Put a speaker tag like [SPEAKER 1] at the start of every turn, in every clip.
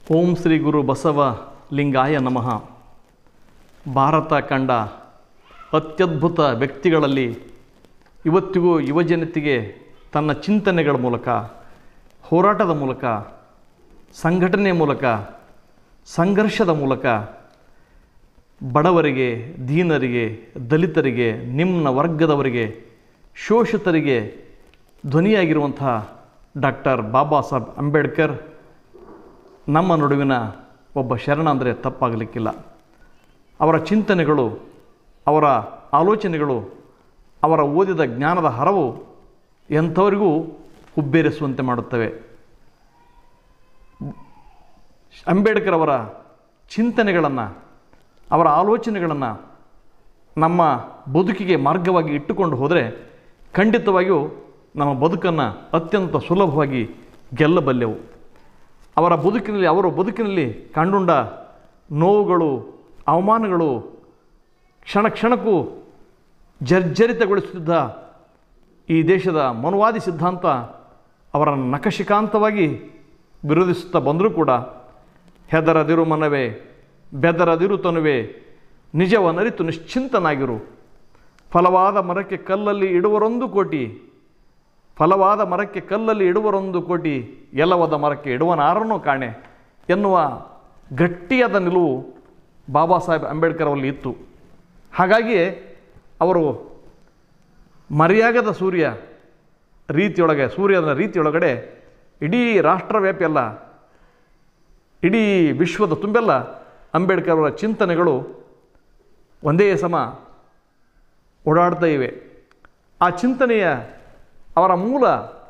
[SPEAKER 1] ಓಂ ಶ್ರೀ ಗುರು ಬಸವ ಲಿಂಗಾಯ ನಮಃ ಭಾರತ ಕಂಡ ಅತ್ಯದ್ಭುತ ವ್ಯಕ್ತಿಗಳಲ್ಲಿ ಇವತ್ತಿಗೂ ಯುವಜನತೆಗೆ ತನ್ನ ಚಿಂತನೆಗಳ ಮೂಲಕ ಹೋರಾಟದ ಮೂಲಕ ಸಂಘಟನೆಯ ಮೂಲಕ ಸಂಘರ್ಷದ ಮೂಲಕ ಬಡವರಿಗೆ ದೀನರಿಗೆ ದಲಿತರಿಗೆ ನಿಮ್ನ ವರ್ಗದವರಿಗೆ ಶೋಷಿತರಿಗೆ ಧ್ವನಿಯಾಗಿರುವಂತಹ ಡಾಕ್ಟರ್ ಬಾಬಾ ಸಾಹೇಬ್ ಅಂಬೇಡ್ಕರ್ ನಮ್ಮ ನಡುವಿನ ಒಬ್ಬ ಶರಣ ಅಂದರೆ ತಪ್ಪಾಗಲಿಕ್ಕಿಲ್ಲ ಅವರ ಚಿಂತನೆಗಳು ಅವರ ಆಲೋಚನೆಗಳು ಅವರ ಓದಿದ ಜ್ಞಾನದ ಹರವು ಎಂಥವರಿಗೂ ಹುಬ್ಬೇರಿಸುವಂತೆ ಮಾಡುತ್ತವೆ ಅಂಬೇಡ್ಕರ್ ಅವರ ಚಿಂತನೆಗಳನ್ನು ಅವರ ಆಲೋಚನೆಗಳನ್ನು ನಮ್ಮ ಬದುಕಿಗೆ ಮಾರ್ಗವಾಗಿ ಇಟ್ಟುಕೊಂಡು ಹೋದರೆ ಖಂಡಿತವಾಗಿಯೂ ನಮ್ಮ ಬದುಕನ್ನು ಅತ್ಯಂತ ಸುಲಭವಾಗಿ ಗೆಲ್ಲಬಲ್ಲೆವು ಅವರ ಬದುಕಿನಲ್ಲಿ ಅವರ ಬದುಕಿನಲ್ಲಿ ಕಂಡುಂಡ ನೋವುಗಳು ಅವಮಾನಗಳು ಕ್ಷಣ ಕ್ಷಣಕ್ಕೂ ಜರ್ಜರಿತಗೊಳಿಸುತ್ತಿದ್ದ ಈ ದೇಶದ ಮನುವಾದಿ ಸಿದ್ಧಾಂತ ಅವರನ್ನು ನಖಶಿಕಾಂತವಾಗಿ ವಿರೋಧಿಸುತ್ತಾ ಬಂದರೂ ಕೂಡ ಹೆದರದಿರು ಮನವೇ ಬೆದರದಿರು ತನುವೆ ನಿಜವನರಿತು ನಿಶ್ಚಿಂತನಾಗಿರು ಫಲವಾದ ಮರಕ್ಕೆ ಕಲ್ಲಲ್ಲಿ ಇಡುವರೊಂದು ಕೋಟಿ ಫಲವಾದ ಮರಕ್ಕೆ ಕಲ್ಲಲ್ಲಿ ಇಡುವರೊಂದು ಕೋಟಿ ಎಲವದ ಮರಕ್ಕೆ ಇಡುವನಾರನೂ ಕಾಣೆ ಎನ್ನುವ ಗಟ್ಟಿಯಾದ ನಿಲುವು ಬಾಬಾ ಸಾಹೇಬ್ ಅಂಬೇಡ್ಕರ್ ಅವರಲ್ಲಿ ಇತ್ತು ಹಾಗಾಗಿಯೇ ಅವರು ಮರೆಯಾಗದ ಸೂರ್ಯ ರೀತಿಯೊಳಗೆ ಸೂರ್ಯನ ರೀತಿಯೊಳಗಡೆ ಇಡೀ ರಾಷ್ಟ್ರವ್ಯಾಪಿ ಅಲ್ಲ ಇಡೀ ವಿಶ್ವದ ತುಂಬೆಲ್ಲ ಅಂಬೇಡ್ಕರ್ ಅವರ ಚಿಂತನೆಗಳು ಒಂದೇ ಸಮ ಓಡಾಡ್ತಾ ಇವೆ ಆ ಚಿಂತನೆಯ ಅವರ ಮೂಲ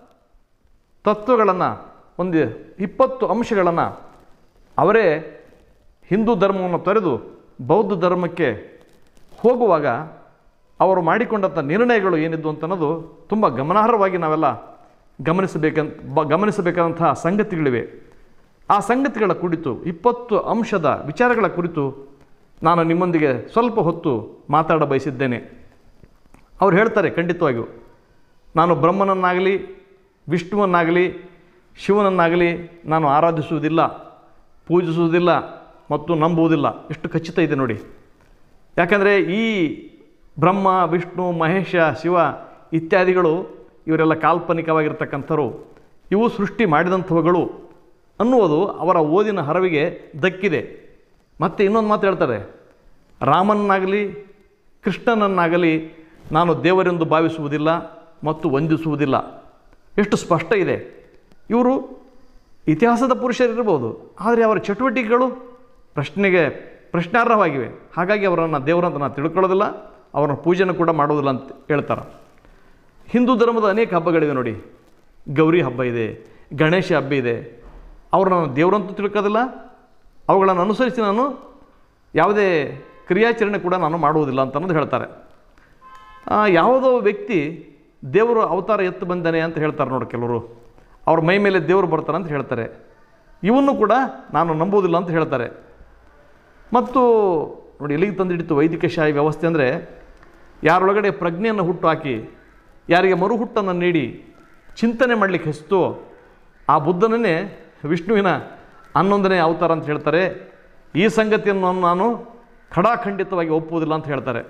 [SPEAKER 1] ತತ್ವಗಳನ್ನು ಒಂದು ಇಪ್ಪತ್ತು ಅಂಶಗಳನ್ನು ಅವರೇ ಹಿಂದೂ ಧರ್ಮವನ್ನು ತೊರೆದು ಬೌದ್ಧ ಧರ್ಮಕ್ಕೆ ಹೋಗುವಾಗ ಅವರು ಮಾಡಿಕೊಂಡಂಥ ನಿರ್ಣಯಗಳು ಏನಿದ್ದು ಅಂತ ಅನ್ನೋದು ತುಂಬ ಗಮನಾರ್ಹವಾಗಿ ನಾವೆಲ್ಲ ಗಮನಿಸಬೇಕಂತ ಬ ಗಮನಿಸಬೇಕಾದಂತಹ ಸಂಗತಿಗಳಿವೆ ಆ ಸಂಗತಿಗಳ ಕುರಿತು ಇಪ್ಪತ್ತು ಅಂಶದ ವಿಚಾರಗಳ ಕುರಿತು ನಾನು ನಿಮ್ಮೊಂದಿಗೆ ಸ್ವಲ್ಪ ಹೊತ್ತು ಮಾತಾಡ ಬಯಸಿದ್ದೇನೆ ಅವ್ರು ಹೇಳ್ತಾರೆ ಖಂಡಿತವಾಗಿಯೂ ನಾನು ಬ್ರಹ್ಮನನ್ನಾಗಲಿ ವಿಷ್ಣುವನ್ನಾಗಲಿ ಶಿವನನ್ನಾಗಲಿ ನಾನು ಆರಾಧಿಸುವುದಿಲ್ಲ ಪೂಜಿಸುವುದಿಲ್ಲ ಮತ್ತು ನಂಬುವುದಿಲ್ಲ ಎಷ್ಟು ಖಚಿತ ಇದೆ ನೋಡಿ ಯಾಕಂದರೆ ಈ ಬ್ರಹ್ಮ ವಿಷ್ಣು ಮಹೇಶ ಶಿವ ಇತ್ಯಾದಿಗಳು ಇವರೆಲ್ಲ ಕಾಲ್ಪನಿಕವಾಗಿರ್ತಕ್ಕಂಥವ್ರು ಇವು ಸೃಷ್ಟಿ ಮಾಡಿದಂಥವುಗಳು ಅನ್ನುವುದು ಅವರ ಓದಿನ ಹರವಿಗೆ ದಕ್ಕಿದೆ ಮತ್ತು ಇನ್ನೊಂದು ಮಾತು ಹೇಳ್ತಾರೆ ರಾಮನನ್ನಾಗಲಿ ಕೃಷ್ಣನನ್ನಾಗಲಿ ನಾನು ದೇವರೆಂದು ಭಾವಿಸುವುದಿಲ್ಲ ಮತ್ತು ವಂದಿಸುವುದಿಲ್ಲ ಎಷ್ಟು ಸ್ಪಷ್ಟ ಇದೆ ಇವರು ಇತಿಹಾಸದ ಪುರುಷರಿರ್ಬೋದು ಆದರೆ ಅವರ ಚಟುವಟಿಕೆಗಳು ಪ್ರಶ್ನೆಗೆ ಪ್ರಶ್ನಾರ್ಹವಾಗಿವೆ ಹಾಗಾಗಿ ಅವರನ್ನು ದೇವರಂತ ನಾನು ತಿಳ್ಕೊಳ್ಳೋದಿಲ್ಲ ಅವರನ್ನು ಪೂಜೆನೂ ಕೂಡ ಮಾಡೋದಿಲ್ಲ ಅಂತ ಹೇಳ್ತಾರೆ ಹಿಂದೂ ಧರ್ಮದ ಅನೇಕ ಹಬ್ಬಗಳಿವೆ ನೋಡಿ ಗೌರಿ ಹಬ್ಬ ಇದೆ ಗಣೇಶ ಹಬ್ಬ ಇದೆ ಅವ್ರನ್ನ ನಾನು ದೇವರಂತೂ ತಿಳ್ಕೋದಿಲ್ಲ ಅವುಗಳನ್ನು ಅನುಸರಿಸಿ ನಾನು ಯಾವುದೇ ಕ್ರಿಯಾಚರಣೆ ಕೂಡ ನಾನು ಮಾಡುವುದಿಲ್ಲ ಅಂತ ಅನ್ನೋದು ಹೇಳ್ತಾರೆ ಆ, ಯಾವುದೋ ವ್ಯಕ್ತಿ ದೇವರು ಅವತಾರ ಎತ್ತು ಬಂದಾನೆ ಅಂತ ಹೇಳ್ತಾರೆ ನೋಡಿ ಕೆಲವರು ಅವ್ರ ಮೈ ಮೇಲೆ ದೇವರು ಬರ್ತಾರೆ ಅಂತ ಹೇಳ್ತಾರೆ ಇವನ್ನು ಕೂಡ ನಾನು ನಂಬುವುದಿಲ್ಲ ಅಂತ ಹೇಳ್ತಾರೆ ಮತ್ತು ನೋಡಿ ಎಲ್ಲಿಗೆ ತಂದಿಡಿತು ವೈದಿಕಶಾಹಿ ವ್ಯವಸ್ಥೆ ಅಂದರೆ ಯಾರೊಳಗಡೆ ಪ್ರಜ್ಞೆಯನ್ನು ಹುಟ್ಟು ಹಾಕಿ ಯಾರಿಗೆ ಮರು ಹುಟ್ಟನ್ನು ನೀಡಿ ಚಿಂತನೆ ಮಾಡಲಿಕ್ಕೆ ಹೆಸ್ತು ಆ ಬುದ್ಧನನ್ನೇ ವಿಷ್ಣುವಿನ ಹನ್ನೊಂದನೇ ಅವತಾರ ಅಂತ ಹೇಳ್ತಾರೆ ಈ ಸಂಗತಿಯನ್ನು ನಾನು ಖಡಾಖಂಡಿತವಾಗಿ ಒಪ್ಪುವುದಿಲ್ಲ ಅಂತ ಹೇಳ್ತಾರೆ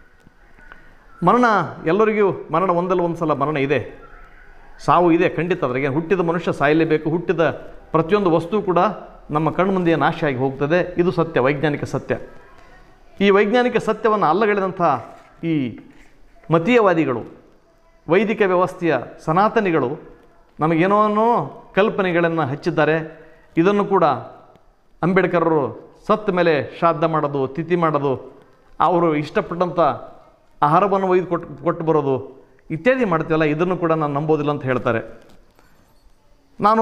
[SPEAKER 1] ಮರಣ ಎಲ್ಲರಿಗೂ ಮರಣ ಒಂದಲ್ಲ ಒಂದು ಸಲ ಮರಣ ಇದೆ ಸಾವು ಇದೆ ಖಂಡಿತ ಅದ್ರಾಗೆ ಹುಟ್ಟಿದ ಮನುಷ್ಯ ಸಾಯಲೇಬೇಕು ಹುಟ್ಟಿದ ಪ್ರತಿಯೊಂದು ವಸ್ತು ಕೂಡ ನಮ್ಮ ಕಣ್ಮುಂದೆ ನಾಶ ಆಗಿ ಹೋಗ್ತದೆ ಇದು ಸತ್ಯ ವೈಜ್ಞಾನಿಕ ಸತ್ಯ ಈ ವೈಜ್ಞಾನಿಕ ಸತ್ಯವನ್ನು ಅಲ್ಲಗಳೆದಂಥ ಈ ಮತೀಯವಾದಿಗಳು ವೈದಿಕ ವ್ಯವಸ್ಥೆಯ ಸನಾತನಿಗಳು ನಮಗೇನೋ ಕಲ್ಪನೆಗಳನ್ನು ಹಚ್ಚಿದ್ದಾರೆ ಇದನ್ನು ಕೂಡ ಅಂಬೇಡ್ಕರರು ಸತ್ತ ಮೇಲೆ ಶ್ರಾದ್ದ ಮಾಡೋದು ತಿಥಿ ಮಾಡೋದು ಅವರು ಇಷ್ಟಪಟ್ಟಂಥ ಆಹಾರವನ್ನು ಒಯ್ದು ಕೊಟ್ಟು ಕೊಟ್ಟು ಬರೋದು ಇತ್ಯಾದಿ ಮಾಡ್ತೀವಲ್ಲ ಇದನ್ನು ಕೂಡ ನಾನು ನಂಬೋದಿಲ್ಲ ಅಂತ ಹೇಳ್ತಾರೆ ನಾನು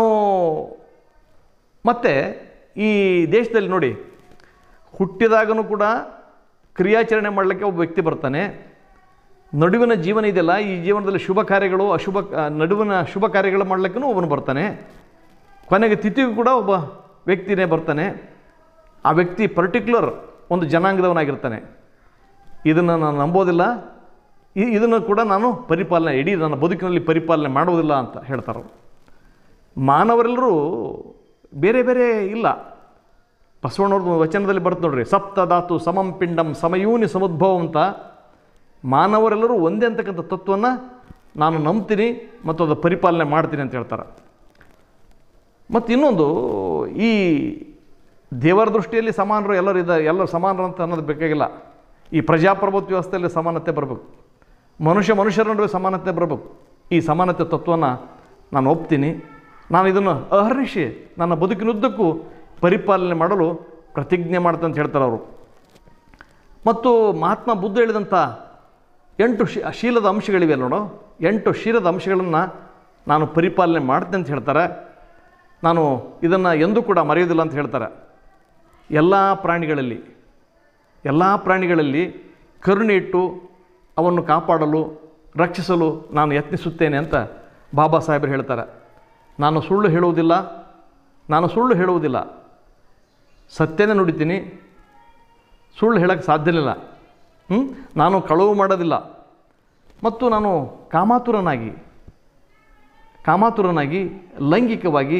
[SPEAKER 1] ಮತ್ತು ಈ ದೇಶದಲ್ಲಿ ನೋಡಿ ಹುಟ್ಟಿದಾಗನೂ ಕೂಡ ಕ್ರಿಯಾಚರಣೆ ಮಾಡಲಿಕ್ಕೆ ಒಬ್ಬ ವ್ಯಕ್ತಿ ಬರ್ತಾನೆ ನಡುವಿನ ಜೀವನ ಇದೆಯಲ್ಲ ಈ ಜೀವನದಲ್ಲಿ ಶುಭ ಕಾರ್ಯಗಳು ಅಶುಭ ಆ, ನಡುವಿನ ಶುಭ ಕಾರ್ಯಗಳು ಮಾಡಲಿಕ್ಕೂ ಒಬ್ಬನು ಬರ್ತಾನೆ ಕೊನೆಗೆ ತಿಥಿಗೂ ಕೂಡ ಒಬ್ಬ ವ್ಯಕ್ತಿನೇ ಬರ್ತಾನೆ ಆ ವ್ಯಕ್ತಿ ಪರ್ಟಿಕ್ಯುಲರ್ ಒಂದು ಜನಾಂಗದವನಾಗಿರ್ತಾನೆ ಇದನ್ನು ನಾನು ನಂಬೋದಿಲ್ಲ ಈ ಇದನ್ನು ಕೂಡ ನಾನು ಪರಿಪಾಲನೆ ಇಡೀ ನನ್ನ ಬದುಕಿನಲ್ಲಿ ಪರಿಪಾಲನೆ ಮಾಡುವುದಿಲ್ಲ ಅಂತ ಹೇಳ್ತಾರೆ ಮಾನವರೆಲ್ಲರೂ ಬೇರೆ ಬೇರೆ ಇಲ್ಲ ಬಸವಣ್ಣವ್ರದ್ದು ವಚನದಲ್ಲಿ ಬರುತ್ತೆ ನೋಡ್ರಿ ಸಪ್ತಧಾತು ಸಮಂ ಪಿಂಡಂ ಸಮಯೂನಿ ಸಮುದ್ಭವ ಅಂತ ಮಾನವರೆಲ್ಲರೂ ಒಂದೇ ಅಂತಕ್ಕಂಥ ತತ್ವವನ್ನು ನಾನು ನಂಬ್ತೀನಿ ಮತ್ತು ಅದು ಪರಿಪಾಲನೆ ಮಾಡ್ತೀನಿ ಅಂತ ಹೇಳ್ತಾರೆ ಮತ್ತು ಇನ್ನೊಂದು ಈ ದೇವರ ದೃಷ್ಟಿಯಲ್ಲಿ ಸಮಾನರು ಎಲ್ಲರೂ ಇದ್ದಾರೆ ಎಲ್ಲರೂ ಸಮಾನರು ಅಂತ ಅನ್ನೋದು ಬೇಕಾಗಿಲ್ಲ ಈ ಪ್ರಜಾಪ್ರಭುತ್ವ ವ್ಯವಸ್ಥೆಯಲ್ಲಿ ಸಮಾನತೆ ಬರಬೇಕು ಮನುಷ್ಯ ಮನುಷ್ಯರ ನಡುವೆ ಸಮಾನತೆ ಬರಬೇಕು ಈ ಸಮಾನತೆ ತತ್ವನ ನಾನು ಒಪ್ತೀನಿ ನಾನು ಇದನ್ನು ಅಹರ್ನಿಶಿ ನನ್ನ ಬದುಕಿನುದ್ದಕ್ಕೂ ಪರಿಪಾಲನೆ ಮಾಡಲು ಪ್ರತಿಜ್ಞೆ ಮಾಡ್ತಂತ ಅಂತ ಹೇಳ್ತಾರೆ ಅವರು ಮತ್ತು ಮಹಾತ್ಮ ಬುದ್ಧ ಹೇಳಿದಂಥ ಎಂಟು ಶಿ ಶೀಲದ ಅಂಶಗಳಿವೆ ನೋಡು ಎಂಟು ಶೀಲದ ಅಂಶಗಳನ್ನು ನಾನು ಪರಿಪಾಲನೆ ಮಾಡ್ತೇನೆ ಅಂತ ಹೇಳ್ತಾರೆ ನಾನು ಇದನ್ನು ಎಂದೂ ಕೂಡ ಮರೆಯೋದಿಲ್ಲ ಅಂತ ಹೇಳ್ತಾರೆ ಎಲ್ಲ ಪ್ರಾಣಿಗಳಲ್ಲಿ ಎಲ್ಲ ಪ್ರಾಣಿಗಳಲ್ಲಿ ಕರುಣೆ ಇಟ್ಟು ಅವನ್ನು ಕಾಪಾಡಲು ರಕ್ಷಿಸಲು ನಾನು ಯತ್ನಿಸುತ್ತೇನೆ ಅಂತ ಬಾಬಾ ಸಾಹೇಬರು ಹೇಳ್ತಾರೆ ನಾನು ಸುಳ್ಳು ಹೇಳುವುದಿಲ್ಲ ನಾನು ಸುಳ್ಳು ಹೇಳುವುದಿಲ್ಲ ಸತ್ಯನೇ ನುಡಿತೀನಿ ಸುಳ್ಳು ಹೇಳೋಕ್ಕೆ ಸಾಧ್ಯವಿಲ್ಲ ಹ್ಞೂ ನಾನು ಕಳುವು ಮಾಡೋದಿಲ್ಲ ಮತ್ತು ನಾನು ಕಾಮಾತುರನಾಗಿ ಕಾಮಾತುರನಾಗಿ ಲೈಂಗಿಕವಾಗಿ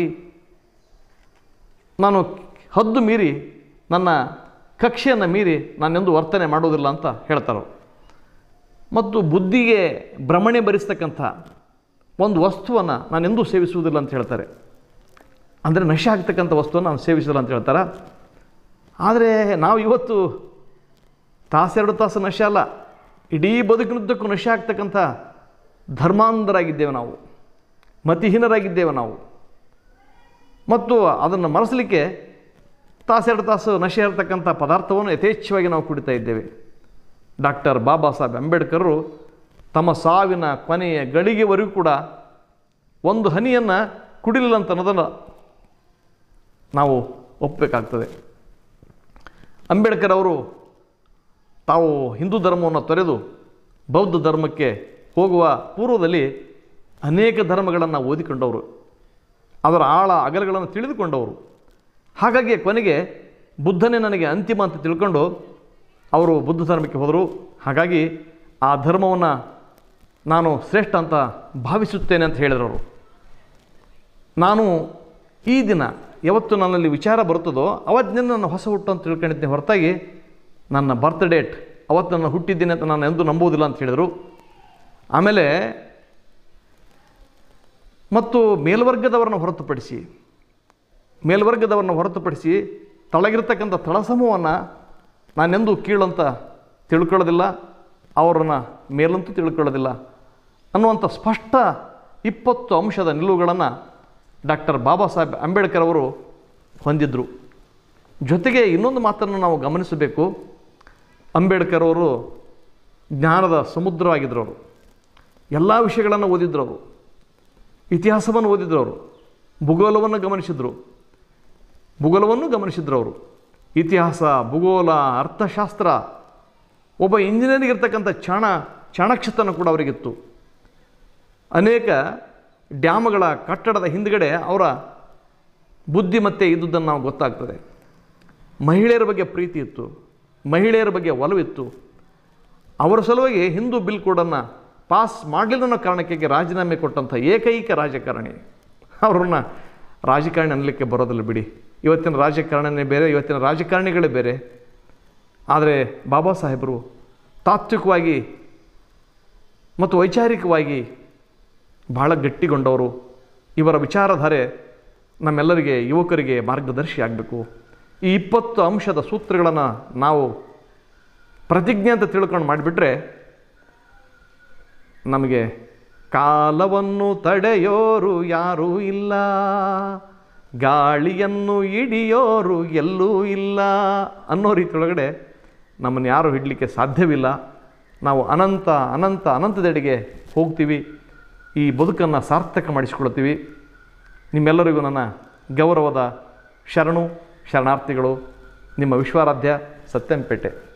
[SPEAKER 1] ನಾನು ಹದ್ದು ಮೀರಿ ನನ್ನ ಕಕ್ಷೆಯನ್ನು ಮೀರಿ ನಾನೆಂದು ವರ್ತನೆ ಮಾಡೋದಿಲ್ಲ ಅಂತ ಹೇಳ್ತಾರೆ ಮತ್ತು ಬುದ್ಧಿಗೆ ಭ್ರಮಣೆ ಭರಿಸ್ತಕ್ಕಂಥ ಒಂದು ವಸ್ತುವನ್ನು ನಾನೆಂದೂ ಸೇವಿಸುವುದಿಲ್ಲ ಅಂತ ಹೇಳ್ತಾರೆ ಅಂದರೆ ನಶೆ ಆಗ್ತಕ್ಕಂಥ ವಸ್ತುವನ್ನು ನಾನು ಸೇವಿಸಿಲ್ಲ ಅಂತ ಹೇಳ್ತಾರೆ ಆದರೆ ನಾವು ಇವತ್ತು ತಾಸೆರಡು ತಾಸು ನಶೆ ಅಲ್ಲ ಇಡೀ ಬದುಕಿನುದ್ದಕ್ಕೂ ನಶೆ ಆಗ್ತಕ್ಕಂಥ ಧರ್ಮಾಂಧರಾಗಿದ್ದೇವೆ ನಾವು ಮತಿಹೀನರಾಗಿದ್ದೇವೆ ನಾವು ಮತ್ತು ಅದನ್ನು ಮರೆಸಲಿಕ್ಕೆ ತಾಸೆರಡು ತಾಸು ನಶೆ ಇರತಕ್ಕಂಥ ಪದಾರ್ಥವನ್ನು ಯಥೇಚ್ಛವಾಗಿ ನಾವು ಕುಡಿತಾ ಇದ್ದೇವೆ ಡಾಕ್ಟರ್ ಬಾಬಾ ಸಾಹೇಬ್ ಅಂಬೇಡ್ಕರರು ತಮ್ಮ ಸಾವಿನ ಕೊನೆಯ ಗಳಿಗೆವರೆಗೂ ಕೂಡ ಒಂದು ಹನಿಯನ್ನು ಕುಡಿಲಿಲ್ಲ ಅಂತ ಅನ್ನೋದನ್ನು ನಾವು ಒಪ್ಪಬೇಕಾಗ್ತದೆ ಅಂಬೇಡ್ಕರ್ ಅವರು ತಾವು ಹಿಂದೂ ಧರ್ಮವನ್ನು ತೊರೆದು ಬೌದ್ಧ ಧರ್ಮಕ್ಕೆ ಹೋಗುವ ಪೂರ್ವದಲ್ಲಿ ಅನೇಕ ಧರ್ಮಗಳನ್ನು ಓದಿಕೊಂಡವರು ಅದರ ಆಳ ಅಗಲಗಳನ್ನು ತಿಳಿದುಕೊಂಡವರು ಹಾಗಾಗಿ ಕೊನೆಗೆ ಬುದ್ಧನೇ ನನಗೆ ಅಂತಿಮ ಅಂತ ತಿಳ್ಕೊಂಡು ಅವರು ಬುದ್ಧ ಧರ್ಮಕ್ಕೆ ಹೋದರು ಹಾಗಾಗಿ ಆ ಧರ್ಮವನ್ನು ನಾನು ಶ್ರೇಷ್ಠ ಅಂತ ಭಾವಿಸುತ್ತೇನೆ ಅಂತ ಹೇಳಿದರು ಅವರು ನಾನು ಈ ದಿನ ಯಾವತ್ತು ನನ್ನಲ್ಲಿ ವಿಚಾರ ಬರುತ್ತದೋ ಅವತ್ತಿನ ನನ್ನ ಹೊಸ ಹುಟ್ಟು ಅಂತ ತಿಳ್ಕೊಂಡಿದ್ದೆ ಹೊರತಾಗಿ ನನ್ನ ಬರ್ತ್ ಡೇಟ್ ಅವತ್ತು ನಾನು ಹುಟ್ಟಿದ್ದೀನಿ ಅಂತ ನಾನು ಎಂದೂ ನಂಬುವುದಿಲ್ಲ ಅಂತ ಹೇಳಿದರು ಆಮೇಲೆ ಮತ್ತು ಮೇಲ್ವರ್ಗದವರನ್ನು ಹೊರತುಪಡಿಸಿ ಮೇಲ್ವರ್ಗದವರನ್ನು ಹೊರತುಪಡಿಸಿ ತಳಗಿರ್ತಕ್ಕಂಥ ತಳಸಮವನ್ನು ನಾನೆಂದೂ ಕೀಳಂತ ತಿಳ್ಕೊಳ್ಳೋದಿಲ್ಲ ಅವರನ್ನು ಮೇಲಂತೂ ತಿಳ್ಕೊಳ್ಳೋದಿಲ್ಲ ಅನ್ನುವಂಥ ಸ್ಪಷ್ಟ ಇಪ್ಪತ್ತು ಅಂಶದ ನಿಲುವುಗಳನ್ನು ಡಾಕ್ಟರ್ ಬಾಬಾ ಸಾಹೇಬ್ ಅಂಬೇಡ್ಕರ್ ಅವರು ಹೊಂದಿದ್ದರು ಜೊತೆಗೆ ಇನ್ನೊಂದು ಮಾತನ್ನು ನಾವು ಗಮನಿಸಬೇಕು ಅಂಬೇಡ್ಕರ್ ಅವರು ಜ್ಞಾನದ ಸಮುದ್ರವಾಗಿದ್ದರು ಅವರು ಎಲ್ಲ ವಿಷಯಗಳನ್ನು ಓದಿದ್ರು ಅವರು ಇತಿಹಾಸವನ್ನು ಓದಿದ್ರು ಅವರು ಭೂಗೋಳವನ್ನು ಗಮನಿಸಿದರು ಭೂಗೋಳವನ್ನು ಗಮನಿಸಿದ್ರು ಅವರು ಇತಿಹಾಸ ಭೂಗೋಳ ಅರ್ಥಶಾಸ್ತ್ರ ಒಬ್ಬ ಇಂಜಿನಿಯರಿಂಗ್ ಇರ್ತಕ್ಕಂಥ ಚಾಣ ಚಾಣಕ್ಷತನ ಕೂಡ ಅವರಿಗಿತ್ತು ಅನೇಕ ಡ್ಯಾಮ್ಗಳ ಕಟ್ಟಡದ ಹಿಂದ್ಗಡೆ ಅವರ ಬುದ್ಧಿಮತ್ತೆ ಇದ್ದುದನ್ನು ನಾವು ಗೊತ್ತಾಗ್ತದೆ ಮಹಿಳೆಯರ ಬಗ್ಗೆ ಪ್ರೀತಿ ಇತ್ತು ಮಹಿಳೆಯರ ಬಗ್ಗೆ ಒಲವಿತ್ತು ಅವರ ಸಲುವಾಗಿ ಹಿಂದೂ ಬಿಲ್ ಕೋಡನ್ನು ಪಾಸ್ ಮಾಡಲಿಲ್ಲ ಅನ್ನೋ ಕಾರಣಕ್ಕೆ ರಾಜೀನಾಮೆ ಕೊಟ್ಟಂಥ ಏಕೈಕ ರಾಜಕಾರಣಿ ಅವ್ರನ್ನ ರಾಜಕಾರಣಿ ಅನ್ನಲಿಕ್ಕೆ ಬರೋದಿಲ್ಲ ಬಿಡಿ ಇವತ್ತಿನ ರಾಜಕಾರಣನೇ ಬೇರೆ ಇವತ್ತಿನ ರಾಜಕಾರಣಿಗಳೇ ಬೇರೆ ಆದರೆ ಬಾಬಾ ಸಾಹೇಬರು ತಾತ್ವಿಕವಾಗಿ ಮತ್ತು ವೈಚಾರಿಕವಾಗಿ ಬಹಳ ಗಟ್ಟಿಗೊಂಡವರು ಇವರ ವಿಚಾರಧಾರೆ ನಮ್ಮೆಲ್ಲರಿಗೆ ಯುವಕರಿಗೆ ಮಾರ್ಗದರ್ಶಿ ಆಗಬೇಕು ಈ ಇಪ್ಪತ್ತು ಅಂಶದ ಸೂತ್ರಗಳನ್ನು ನಾವು ಪ್ರತಿಜ್ಞೆ ಅಂತ ತಿಳ್ಕೊಂಡು ಮಾಡಿಬಿಟ್ರೆ ನಮಗೆ ಕಾಲವನ್ನು ತಡೆಯೋರು ಯಾರೂ ಇಲ್ಲ ಗಾಳಿಯನ್ನು ಹಿಡಿಯೋರು ಎಲ್ಲೂ ಇಲ್ಲ ಅನ್ನೋ ರೀತಿಯೊಳಗಡೆ ನಮ್ಮನ್ನು ಯಾರೂ ಹಿಡಲಿಕ್ಕೆ ಸಾಧ್ಯವಿಲ್ಲ ನಾವು ಅನಂತ ಅನಂತ ಅನಂತದೆಡೆಗೆ ಹೋಗ್ತೀವಿ ಈ ಬದುಕನ್ನು ಸಾರ್ಥಕ ಮಾಡಿಸಿಕೊಳ್ತೀವಿ ನಿಮ್ಮೆಲ್ಲರಿಗೂ ನನ್ನ ಗೌರವದ ಶರಣು ಶರಣಾರ್ಥಿಗಳು ನಿಮ್ಮ ವಿಶ್ವಾರಾಧ್ಯ ಸತ್ಯಂಪೇಟೆ